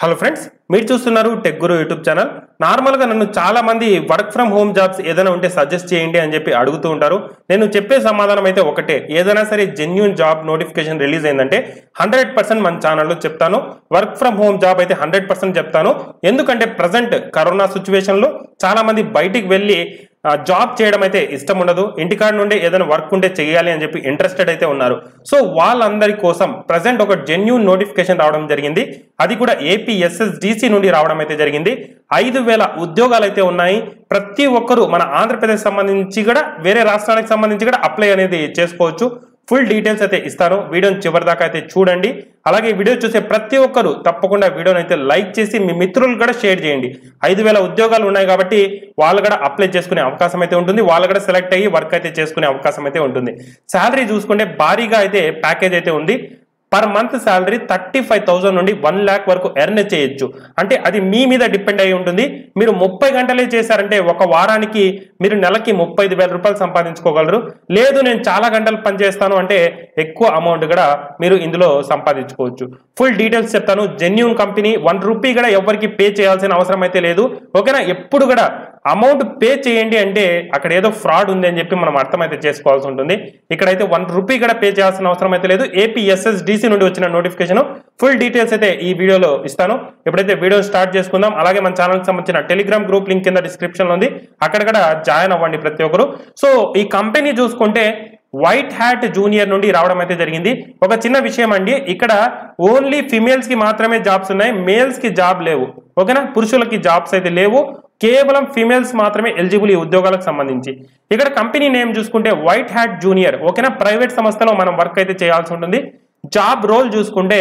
hello friends మీరు చూస్తున్నారు tech గురు YouTube channel నార్మల్గా నన్ను చాలా మంది వర్క్ ఫ్రమ్ హోమ్ జాబ్స్ ఏదైనా ఉంటే సజెస్ట్ చేయండి అని చెప్పి అడుగుతూ ఉంటారు నేను చెప్పే సమాధానం అయితే ఒకటే ఏదైనా సరే జెన్యున్ జాబ్ నోటిఫికేషన్ రిలీజ్ అయిందంటే హండ్రెడ్ పర్సెంట్ మన ఛానల్లో చెప్తాను వర్క్ ఫ్రమ్ హోమ్ జాబ్ అయితే హండ్రెడ్ పర్సెంట్ చెప్తాను ఎందుకంటే ప్రజెంట్ కరోనా సిచ్యువేషన్లో చాలా మంది బయటికి వెళ్ళి ఆ, జాబ్ చేయడం అయితే ఇష్టం ఉండదు ఇంటికాడ నుండి ఏదైనా వర్క్ ఉంటే చేయాలి అని చెప్పి ఇంట్రెస్టెడ్ అయితే ఉన్నారు సో వాళ్ళందరి కోసం ప్రజెంట్ ఒక జెన్యున్ నోటిఫికేషన్ రావడం జరిగింది అది కూడా ఏపీఎస్ఎస్డిసి నుండి రావడం అయితే జరిగింది ఐదు వేల ఉద్యోగాలు అయితే ఉన్నాయి ప్రతి ఒక్కరూ మన ఆంధ్రప్రదేశ్ సంబంధించి కూడా వేరే రాష్ట్రానికి సంబంధించి కూడా అప్లై అనేది చేసుకోవచ్చు ఫుల్ డీటెయిల్స్ అయితే ఇస్తాను వీడియోని చివరి దాకా అయితే చూడండి అలాగే ఈ వీడియో చూసే ప్రతి ఒక్కరు తప్పకుండా వీడియోని అయితే లైక్ చేసి మీ మిత్రులు కూడా షేర్ చేయండి ఐదు వేల ఉద్యోగాలు ఉన్నాయి కాబట్టి వాళ్ళు కూడా అప్లై చేసుకునే అవకాశం అయితే ఉంటుంది వాళ్ళు కూడా సెలెక్ట్ అయ్యి వర్క్ అయితే చేసుకునే అవకాశం అయితే ఉంటుంది శాలరీ చూసుకుంటే భారీగా అయితే ప్యాకేజ్ అయితే ఉంది per month salary thirty five thousand నుండి వన్ ల్యాక్ వరకు ఎర్న్ చేయొచ్చు అంటే అది మీ మీద డిపెండ్ అయి ఉంటుంది మీరు ముప్పై గంటలే చేశారంటే ఒక వారానికి మీరు నెలకి ముప్పై ఐదు వేల రూపాయలు సంపాదించుకోగలరు లేదు నేను చాలా గంటలు పనిచేస్తాను అంటే ఎక్కువ అమౌంట్ కూడా మీరు ఇందులో సంపాదించుకోవచ్చు ఫుల్ డీటెయిల్స్ చెప్తాను జెన్యున్ కంపెనీ వన్ రూపీ కూడా ఎవరికి పే చేయాల్సిన అవసరం అయితే లేదు ఓకేనా ఎప్పుడు కూడా అమౌంట్ పే చేయండి అంటే అక్కడ ఏదో ఫ్రాడ్ ఉంది అని చెప్పి మనం అర్థమైతే చేసుకోవాల్సి ఉంటుంది ఇక్కడైతే వన్ రూపీ కూడా పే చేయాల్సిన అవసరం అయితే లేదు ఏపీఎస్ఎస్డిసి నుండి వచ్చిన నోటిఫికేషన్ ఫుల్ డీటెయిల్స్ అయితే ఈ వీడియోలో ఇస్తాను ఎప్పుడైతే వీడియో స్టార్ట్ చేసుకుందాం అలాగే మన ఛానల్కి సంబంధించిన టెలిగ్రామ్ గ్రూప్ లింక్ కింద డిస్క్రిప్షన్ లో ఉంది అక్కడ కూడా జాయిన్ అవ్వండి ప్రతి ఒక్కరు సో ఈ కంపెనీ చూసుకుంటే వైట్ హ్యాట్ జూనియర్ నుండి రావడం అయితే జరిగింది ఒక చిన్న విషయం అండి ఇక్కడ ఓన్లీ ఫిమేల్స్ కి మాత్రమే జాబ్స్ ఉన్నాయి మేల్స్ కి జాబ్ లేవు ఓకేనా పురుషులకి జాబ్స్ అయితే లేవు కేవలం ఫిమేల్స్ మాత్రమే ఎలిజిబుల్ ఈ ఉద్యోగాలకు సంబంధించి ఇక్కడ కంపెనీ నేమ్ చూసుకుంటే వైట్ హ్యాట్ జూనియర్ ఓకేనా ప్రైవేట్ సంస్థలో మనం వర్క్ అయితే చేయాల్సి ఉంటుంది జాబ్ రోల్ చూసుకుంటే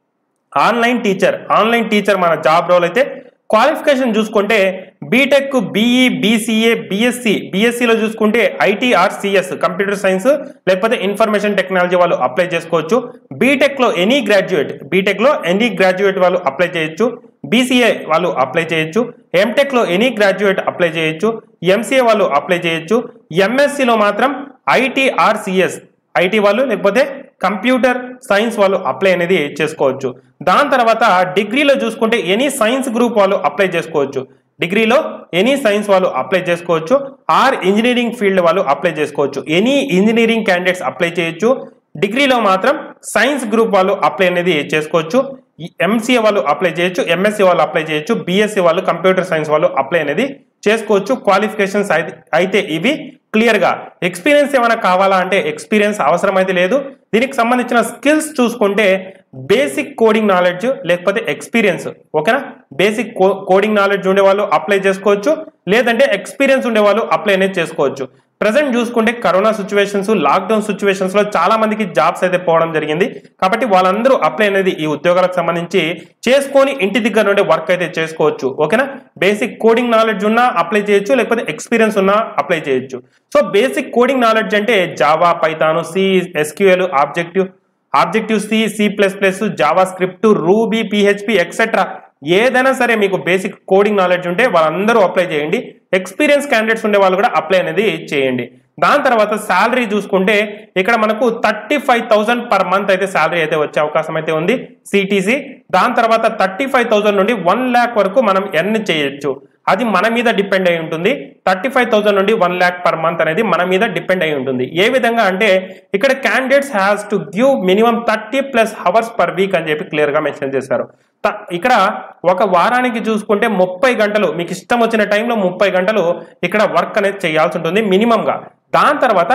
ఆన్లైన్ టీచర్ ఆన్లైన్ టీచర్ మన జాబ్ రోల్ అయితే క్వాలిఫికేషన్ చూసుకుంటే బీటెక్ బీఈ బీసీఏ బీఎస్సీ బీఎస్సీలో చూసుకుంటే IT or CS computer science లేకపోతే ఇన్ఫర్మేషన్ టెక్నాలజీ వాళ్ళు అప్లై చేసుకోవచ్చు బీటెక్లో ఎనీ గ్రాడ్యుయేట్ బీటెక్లో ఎనీ గ్రాడ్యుయేట్ వాళ్ళు అప్లై చేయొచ్చు బీసీఏ వాళ్ళు అప్లై చేయొచ్చు ఎంటెక్లో ఎనీ గ్రాడ్యుయేట్ అప్లై చేయొచ్చు ఎంసీఏ వాళ్ళు అప్లై చేయొచ్చు ఎంఎస్సిలో మాత్రం ఐటీ ఆర్ సిఎస్ ఐటీ వాళ్ళు లేకపోతే కంప్యూటర్ సైన్స్ వాళ్ళు అప్లై అనేది చేసుకోవచ్చు దాని తర్వాత డిగ్రీలో చూసుకుంటే ఎనీ సైన్స్ గ్రూప్ వాళ్ళు అప్లై చేసుకోవచ్చు డిగ్రీలో ఎనీ సైన్స్ వాళ్ళు అప్లై చేసుకోవచ్చు ఆర్ ఇంజనీరింగ్ ఫీల్డ్ వాళ్ళు అప్లై చేసుకోవచ్చు ఎనీ ఇంజనీరింగ్ క్యాండిడేట్స్ అప్లై చేయొచ్చు డిగ్రీలో మాత్రం సైన్స్ గ్రూప్ వాళ్ళు అప్లై అనేది చేసుకోవచ్చు ఎంసీఏ వాళ్ళు అప్లై చేయొచ్చు ఎంఎస్సీ వాళ్ళు అప్లై చేయొచ్చు బీఎస్సీ వాళ్ళు కంప్యూటర్ సైన్స్ వాళ్ళు అప్లై అనేది చేసుకోవచ్చు క్వాలిఫికేషన్స్ అయితే ఇవి క్లియర్ గా ఎక్స్పీరియన్స్ ఏమైనా కావాలా అంటే ఎక్స్పీరియన్స్ అవసరం అయితే లేదు దీనికి సంబంధించిన స్కిల్స్ చూసుకుంటే బేసిక్ కోడింగ్ నాలెడ్జ్ లేకపోతే ఎక్స్పీరియన్స్ ఓకేనా బేసిక్ కోడింగ్ నాలెడ్జ్ ఉండే వాళ్ళు అప్లై చేసుకోవచ్చు లేదంటే ఎక్స్పీరియన్స్ ఉండే వాళ్ళు అప్లై అనేది చేసుకోవచ్చు ప్రజెంట్ చూసుకుంటే కరోనా సిచ్యువేషన్స్ లాక్డౌన్ సిచ్యువేషన్స్ లో చాలా మందికి జాబ్స్ అయితే పోవడం జరిగింది కాబట్టి వాళ్ళందరూ అప్లై అనేది ఈ ఉద్యోగాలకు సంబంధించి చేసుకొని ఇంటి దగ్గర నుండి వర్క్ అయితే చేసుకోవచ్చు ఓకేనా బేసిక్ కోడింగ్ నాలెడ్జ్ ఉన్నా అప్లై చేయొచ్చు లేకపోతే ఎక్స్పీరియన్స్ ఉన్నా అప్లై చేయొచ్చు సో బేసిక్ కోడింగ్ నాలెడ్జ్ అంటే Java Python C SQL objective Objective C C plus plus JavaScript Ruby PHP etcetera ఏదైనా సరే మీకు బేసిక్ కోడింగ్ నాలెడ్జ్ ఉంటే వాళ్ళందరూ అప్లై చేయండి ఎక్స్పీరియన్స్ క్యాండిడేట్స్ ఉండే వాళ్ళు కూడా అప్లై అనేది చేయండి దాని తర్వాత శాలరీ చూసుకుంటే ఇక్కడ మనకు thirty five thousand per month అయితే శాలరీ అయితే వచ్చే అవకాశం అయితే ఉంది సిటీసీ దాని తర్వాత థర్టీ ఫైవ్ థౌసండ్ నుండి వన్ ల్యాక్ వరకు మనం ఎర్న్ చేయొచ్చు అది మన మీద డిపెండ్ అయి ఉంటుంది థర్టీ ఫైవ్ థౌసండ్ నుండి వన్ ల్యాక్ పర్ మంత్ అనేది మన మీద డిపెండ్ అయి ఉంటుంది ఏ విధంగా అంటే ఇక్కడ candidates has to give minimum thirty plus hours per week అని చెప్పి క్లియర్ గా మెన్షన్ చేశారు త- ఇక్కడ ఒక వారానికి చూసుకుంటే ముప్పై గంటలు మీకు ఇష్టం వచ్చిన టైంలో ముప్పై గంటలు ఇక్కడ వర్క్ అనేది చేయాల్సి ఉంటుంది మినిమం గా దాని తర్వాత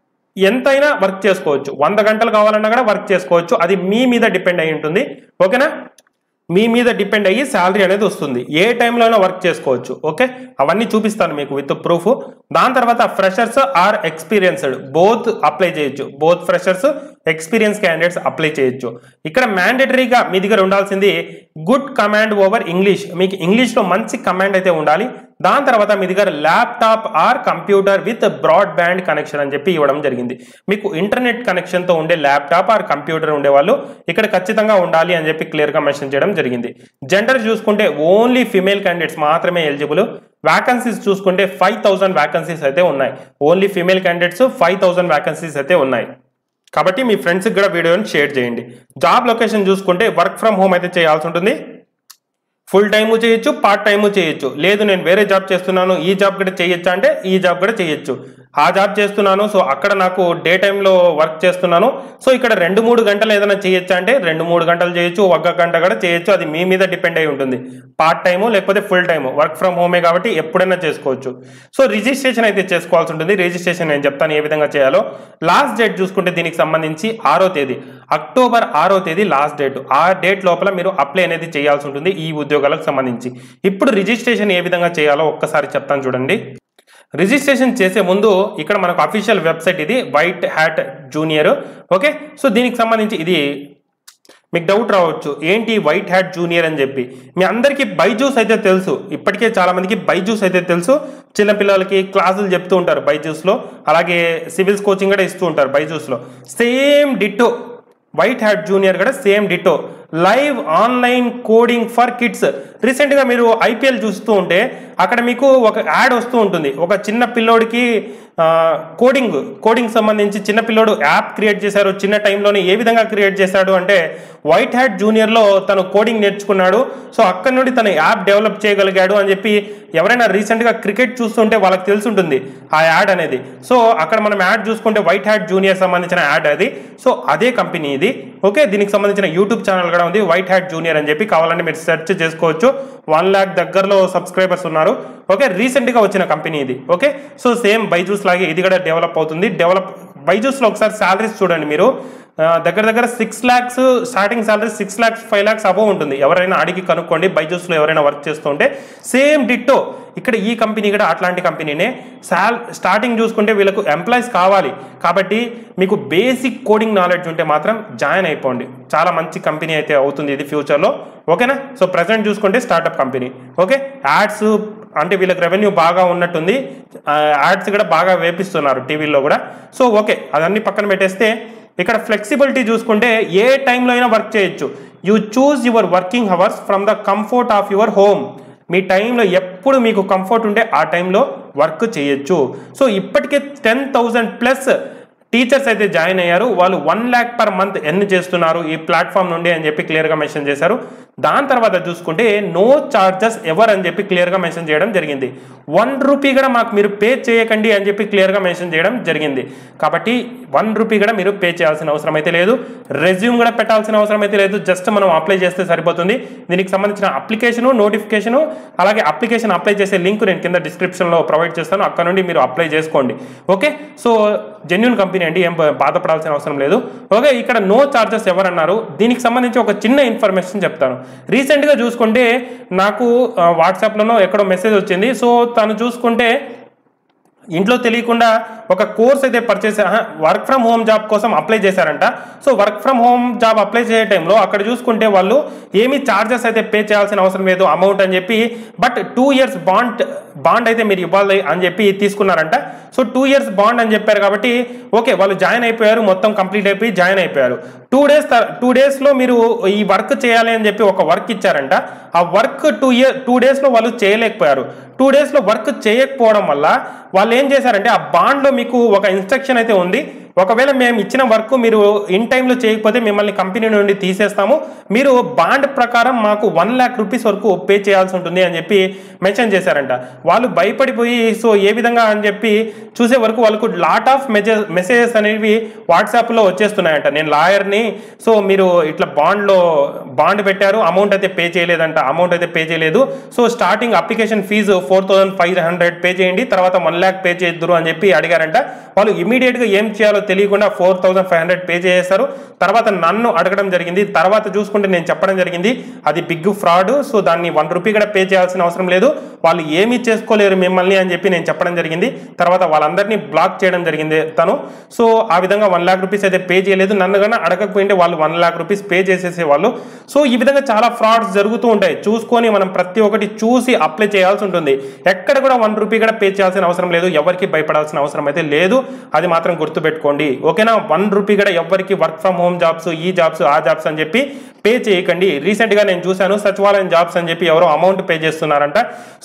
ఎంతైనా వర్క్ చేసుకోవచ్చు వంద గంటలు కావాలన్నా కూడా వర్క్ చేసుకోవచ్చు అది మీ మీద డిపెండ్ అయి ఉంటుంది ఓకేనా మీ మీద డిపెండ్ అయ్యి శాలరీ అనేది వస్తుంది ఏ టైంలో అయినా వర్క్ చేసుకోవచ్చు ఓకే అవన్నీ చూపిస్తాను మీకు విత్ ప్రూఫ్ దాని తర్వాత freshers or experienced both apply చేయొచ్చు both freshers experience candidates apply చేయొచ్చు ఇక్కడ మ్యాండేటరీగా మీ దగ్గర ఉండాల్సింది గుడ్ కమాండ్ ఓవర్ ఇంగ్లీష్ మీకు ఇంగ్లీష్లో మంచి కమాండ్ అయితే ఉండాలి దాని తర్వాత మీ దగ్గర laptop or computer with broadband connection అని చెప్పి ఇవ్వడం జరిగింది మీకు ఇంటర్నెట్ కనెక్షన్తో ఉండే ల్యాప్టాప్ ఆర్ కంప్యూటర్ ఉండే వాళ్ళు ఇక్కడ ఖచ్చితంగా ఉండాలి అని చెప్పి క్లియర్గా మెన్షన్ చేయడం జరిగింది జెండర్ చూసుకుంటే ఓన్లీ ఫిమేల్ క్యాండిడేట్స్ మాత్రమే ఎలిజిబుల్ వ్యాకన్సీస్ చూసుకుంటే ఫైవ్ థౌసండ్ వ్యాకన్సీస్ అయితే ఉన్నాయి only female candidates five thousand vacancies అయితే ఉన్నాయి కాబట్టి మీ ఫ్రెండ్స్కి కూడా వీడియోని షేర్ చేయండి జాబ్ లొకేషన్ చూసుకుంటే వర్క్ ఫ్రమ్ హోమ్ అయితే చేయాల్సి ఉంటుంది ఫుల్ టైము చేయొచ్చు పార్ట్ టైము చేయొచ్చు లేదు నేను వేరే జాబ్ చేస్తున్నాను ఈ జాబ్ కూడా చేయొచ్చా అంటే ఈ జాబ్ కూడా చేయొచ్చు ఆ జాబ్ చేస్తున్నాను సో అక్కడ నాకు డే టైంలో వర్క్ చేస్తున్నాను సో ఇక్కడ రెండు మూడు గంటలు ఏదైనా చేయొచ్చా అంటే రెండు మూడు గంటలు చేయొచ్చు ఒక గంట కూడా చేయొచ్చు అది మీ మీద డిపెండ్ అయి ఉంటుంది పార్ట్ టైము లేకపోతే ఫుల్ టైము వర్క్ ఫ్రమ్ హోమే కాబట్టి ఎప్పుడైనా చేసుకోవచ్చు సో రిజిస్ట్రేషన్ అయితే చేసుకోవాల్సి ఉంటుంది రిజిస్ట్రేషన్ నేను చెప్తాను ఏ విధంగా చేయాలో లాస్ట్ డేట్ చూసుకుంటే దీనికి సంబంధించి ఆరో తేదీ అక్టోబర్ ఆరో తేదీ లాస్ట్ డేట్ ఆ డేట్ లోపల మీరు అప్లై అనేది చేయాల్సి ఉంటుంది ఈ ఉద్యోగాలకు సంబంధించి ఇప్పుడు రిజిస్ట్రేషన్ ఏ విధంగా చేయాలో ఒక్కసారి చెప్తాను చూడండి రిజిస్ట్రేషన్ చేసే ముందు ఇక్కడ మనకు అఫీషియల్ వెబ్సైట్ ఇది white hat junior okay so దీనికి సంబంధించి ఇది మీకు డౌట్ రావచ్చు ఏంటి వైట్ హ్యాట్ జూనియర్ అని చెప్పి మీ అందరికీ బైజూస్ అయితే తెలుసు ఇప్పటికే చాలా మందికి బైజూస్ అయితే తెలుసు చిన్న పిల్లలకి క్లాసులు చెప్తూ ఉంటారు బైజూస్లో అలాగే సివిల్స్ కోచింగ్ కూడా ఇస్తూ ఉంటారు బైజూస్లో same ditto white hat junior కూడా same ditto live online coding for kids రీసెంట్గా మీరు ఐపీఎల్ చూస్తూ ఉంటే అక్కడ మీకు ఒక యాడ్ వస్తూ ఉంటుంది ఒక చిన్న పిల్లోడికి కోడింగ్ కోడింగ్ సంబంధించి చిన్న పిల్లోడు యాప్ క్రియేట్ చేశారు చిన్న టైంలోనే ఏ విధంగా క్రియేట్ చేశాడు అంటే వైట్ హ్యాట్ జూనియర్లో తను కోడింగ్ నేర్చుకున్నాడు సో అక్కడ నుండి తను యాప్ డెవలప్ చేయగలిగాడు అని చెప్పి ఎవరైనా రీసెంట్గా క్రికెట్ చూస్తుంటే వాళ్ళకి తెలుసుంటుంది ఆ యాడ్ అనేది సో అక్కడ మనం యాడ్ చూసుకుంటే వైట్ హ్యాట్ జూనియర్ సంబంధించిన యాడ్ అది సో అదే కంపెనీ ఇది ఓకే దీనికి సంబంధించిన యూట్యూబ్ ఛానల్ కూడా ఉంది వైట్ హ్యాట్ జూనియర్ అని చెప్పి కావాలంటే మీరు సెర్చ్ చేసుకోవచ్చు వన్ ల్యాక్ దగ్గరలో సబ్స్క్రైబర్స్ ఉన్నారు ఓకే రీసెంట్గా వచ్చిన కంపెనీ ఇది ఓకే సో సేమ్ బైజూస్ లాగే ఇది కూడా డెవలప్ అవుతుంది డెవలప్ బైజూస్లో ఒకసారి శాలరీస్ చూడండి మీరు ఆ, దగ్గర దగ్గర six lakhs starting salary six lakhs five lakhs above ఉంటుంది ఎవరైనా అడిగి కనుక్కోండి బైజూస్లో ఎవరైనా వర్క్ చేస్తుంటే సేమ్ డిట్టో ఇక్కడ ఈ కంపెనీ కూడా అట్లాంటి కంపెనీనే సాల్ స్టార్టింగ్ చూసుకుంటే వీళ్ళకు ఎంప్లాయీస్ కావాలి కాబట్టి మీకు బేసిక్ కోడింగ్ నాలెడ్జ్ ఉంటే మాత్రం జాయిన్ అయిపోండి చాలా మంచి కంపెనీ అయితే అవుతుంది ఇది ఫ్యూచర్లో ఓకేనా సో ప్రజెంట్ చూసుకుంటే స్టార్టప్ కంపెనీ ఓకే యాడ్స్ అంటే వీళ్ళకి రెవెన్యూ బాగా ఉన్నట్టుంది యాడ్స్ కూడా బాగా వేపిస్తున్నారు టీవీలో కూడా సో ఓకే అదన్నీ పక్కన పెట్టేస్తే ఇక్కడ ఫ్లెక్సిబిలిటీ చూసుకుంటే ఏ టైంలో అయినా వర్క్ చేయొచ్చు you choose your working hours from the comfort of your home మీ టైంలో ఎప్పుడు మీకు కంఫర్ట్ ఉంటే ఆ టైంలో వర్క్ చేయొచ్చు సో ఇప్పటికే టెన్ థౌజండ్ ప్లస్ టీచర్స్ అయితే జాయిన్ అయ్యారు వాళ్ళు వన్ ల్యాక్ పర్ మంత్ ఎన్ని చేస్తున్నారు ఈ ప్లాట్ఫామ్ నుండి అని చెప్పి క్లియర్గా మెన్షన్ చేశారు దాని తర్వాత చూసుకుంటే నో చార్జెస్ ఎవర్ అని చెప్పి క్లియర్గా మెన్షన్ చేయడం జరిగింది వన్ రూపీ కూడా మాకు మీరు పే చేయకండి అని చెప్పి క్లియర్గా మెన్షన్ చేయడం జరిగింది కాబట్టి వన్ రూపీ కూడా మీరు పే చేయాల్సిన అవసరం అయితే లేదు రెజ్యూమ్ కూడా పెట్టాల్సిన అవసరం అయితే లేదు జస్ట్ మనం అప్లై చేస్తే సరిపోతుంది దీనికి సంబంధించిన అప్లికేషను నోటిఫికేషను అలాగే అప్లికేషన్ అప్లై చేసే లింక్ నేను కింద డిస్క్రిప్షన్లో ప్రొవైడ్ చేస్తాను అక్కడ నుండి మీరు అప్లై చేసుకోండి ఓకే సో జెన్యున్ కంపెనీ అండి ఏం బా- బాధపడాల్సిన అవసరం లేదు ఓకే ఇక్కడ నో చార్జెస్ ఎవరన్నారు దీనికి సంబంధించి ఒక చిన్న ఇన్ఫర్మేషన్ చెప్తాను రీసెంట్గా చూసుకుంటే నాకు ఆ, వాట్సాప్లోనో ఎక్కడో మెసేజ్ వచ్చింది సో తను చూసుకుంటే ఇంట్లో తెలియకుండా ఒక కోర్స్ అయితే purchase work from home job కోసం అప్లై చేశారంట so work from home job apply చేసే టైంలో అక్కడ చూసుకుంటే వాళ్ళు ఏమీ చార్జెస్ అయితే పే చేయాల్సిన అవసరం లేదు అమౌంట్ అని చెప్పి but two years bond bond అయితే మీరు ఇవ్వాలి అని చెప్పి తీసుకున్నారంట సో టూ ఇయర్స్ బాండ్ అని చెప్పారు కాబట్టి ఓకే వాళ్ళు జాయిన్ అయిపోయారు మొత్తం కంప్లీట్ అయిపోయి జాయిన్ అయిపోయారు టూ డేస్ టూ డేస్లో మీరు ఈ వర్క్ చేయాలి అని చెప్పి ఒక వర్క్ ఇచ్చారంట ఆ వర్క్ టూ ఇయర్ టూ డేస్లో వాళ్ళు చేయలేకపోయారు టూ డేస్లో వర్క్ చేయకపోవడం వల్ల వాళ్ళు ఏం చేశారంటే ఆ బాండ్లో మీకు ఒక ఇన్స్ట్రక్షన్ అయితే ఉంది ఒకవేళ మేము ఇచ్చిన వర్క్ మీరు ఇన్ టైంలో చేయకపోతే మిమ్మల్ని కంపెనీ నుండి తీసేస్తాము మీరు బాండ్ ప్రకారం మాకు వన్ ల్యాక్ రూపీస్ వరకు పే చేయాల్సి ఉంటుంది అని చెప్పి మెన్షన్ చేశారంట వాళ్ళు భయపడిపోయి సో ఏ విధంగా అని చెప్పి చూసే వరకు వాళ్ళకు లాట్ ఆఫ్ మెసేజ్ మెసేజెస్ అనేవి వాట్సాప్లో వచ్చేస్తున్నాయంట నేను లాయర్ని సో మీరు ఇట్లా బాండ్లో బాండ్ పెట్టారు అమౌంట్ అయితే పే చేయలేదంట అమౌంట్ అయితే పే చేయలేదు so starting application fees four thousand five hundred pay చేయండి తర్వాత వన్ ల్యాక్ పే చేద్దరు అని చెప్పి అడిగారంట వాళ్ళు ఇమీడియట్గా ఏం చేయాలో తెలియకుండా four thousand five hundred pay చేసేస్తారు తర్వాత నన్ను అడగడం జరిగింది తర్వాత చూసుకుంటే నేను చెప్పడం జరిగింది అది బిగ్ ఫ్రాడ్ సో దాన్ని వన్ రూపీ కూడా పే చేయాల్సిన అవసరం లేదు వాళ్ళు ఏమీ చేసుకోలేరు మిమ్మల్ని అని చెప్పి నేను చెప్పడం జరిగింది తర్వాత వాళ్ళందరినీ బ్లాక్ చేయడం జరిగింది తను సో ఆ విధంగా వన్ లాక్ రూపీస్ అయితే పే చేయలేదు నన్ను కన్నా అడగకపోయింటే వాళ్ళు వన్ లాక్ రూపీస్ పే చేసేసేవాళ్ళు సో ఈ విధంగా చాలా ఫ్రాడ్స్ జరుగుతూ ఉంటాయి చూసుకొని మనం ప్రతి ఒక్కటి చూసి అప్లై చేయాల్సి ఉంటుంది ఎక్కడ కూడా వన్ రూపీ కూడా పే చేయాల్సిన అవసరం లేదు ఎవరికి భయపడాల్సిన అవసరం అయితే లేదు అది మాత్రం గుర్తుపెట్టుకోండి ఓకేనా వన్ రూపీ కూడా ఎవరికి వర్క్ ఫ్రమ్ హోమ్ జాబ్స్ ఈ జాబ్స్ ఆ జాబ్స్ అని చెప్పి పే చేయకండి రీసెంట్గా నేను చూశాను సచివాలయం జాబ్స్ అని చెప్పి ఎవరో అమౌంట్ పే చేస్తున్నారంట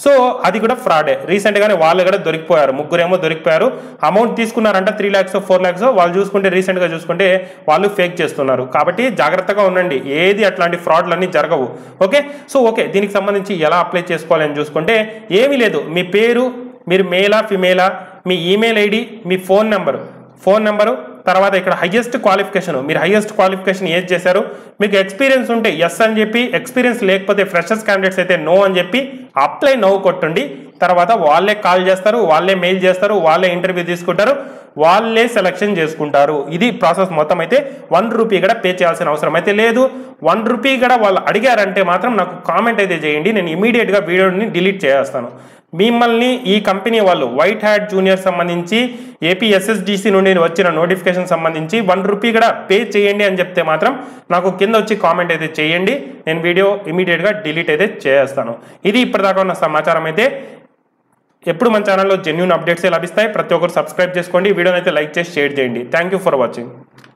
సో అది కూడా ఫ్రాడే రీసెంట్ గానే వాళ్ళు కూడా దొరికిపోయారు ముగ్గురేమో దొరికిపోయారు అమౌంట్ తీసుకున్నారంట త్రీ ల్యాక్స్ ఫోర్ ల్యాక్స్ వాళ్ళు చూసుకుంటే రీసెంట్ గా చూసుకుంటే వాళ్ళు ఫేక్ చేస్తున్నారు కాబట్టి జాగ్రత్తగా ఉండండి ఏది అట్లాంటి ఫ్రాడ్లు అన్ని జరగవు ఓకే సో ఓకే దీనికి సంబంధించి ఎలా అప్లై చేసుకోవాలి అని చూసుకుంటే ఏమీ లేదు మీ పేరు మీరు మేలా ఫిమేలా మీ ఈమెయిల్ ఐడి మీ ఫోన్ నెంబరు ఫోన్ నెంబరు తర్వాత ఇక్కడ హైయెస్ట్ క్వాలిఫికేషన్ మీరు హైయెస్ట్ క్వాలిఫికేషన్ ఏది చేశారు మీకు ఎక్స్పీరియన్స్ ఉంటే ఎస్ అని చెప్పి ఎక్స్పీరియన్స్ లేకపోతే ఫ్రెషర్స్ క్యాండిడేట్స్ అయితే నో అని చెప్పి అప్లై నో కొట్టండి తర్వాత వాళ్ళే కాల్ చేస్తారు వాళ్ళే మెయిల్ చేస్తారు వాళ్ళే ఇంటర్వ్యూ తీసుకుంటారు వాళ్ళే సెలక్షన్ చేసుకుంటారు ఇది ప్రాసెస్ మొత్తం అయితే వన్ రూపీ కూడా పే చేయాల్సిన అవసరం అయితే లేదు వన్ రూపీ కూడా వాళ్ళు అడిగారంటే మాత్రం నాకు కామెంట్ అయితే చేయండి నేను ఇమీడియట్గా వీడియోని డిలీట్ చేస్తాను మిమ్మల్ని ఈ కంపెనీ వాళ్ళు వైట్ హ్యాట్ జూనియర్ సంబంధించి ఏపీ ఎస్ఎస్డిసి నుండి వచ్చిన నోటిఫికేషన్ సంబంధించి వన్ రూపీ కూడా పే చేయండి అని చెప్తే మాత్రం నాకు కింద వచ్చి కామెంట్ అయితే చేయండి నేను వీడియో ఇమీడియట్గా డిలీట్ అయితే చేస్తాను ఇది ఇప్పటిదాకా ఉన్న సమాచారం అయితే ఎప్పుడు మన ఛానల్లో జెన్యున్ అప్డేట్స్ లభిస్తాయి ప్రతి ఒక్కరు సబ్స్క్రైబ్ చేసుకోండి వీడియోని అయితే లైక్ చేసి షేర్ చేయండి థ్యాంక్ యూ ఫర్ వాచింగ్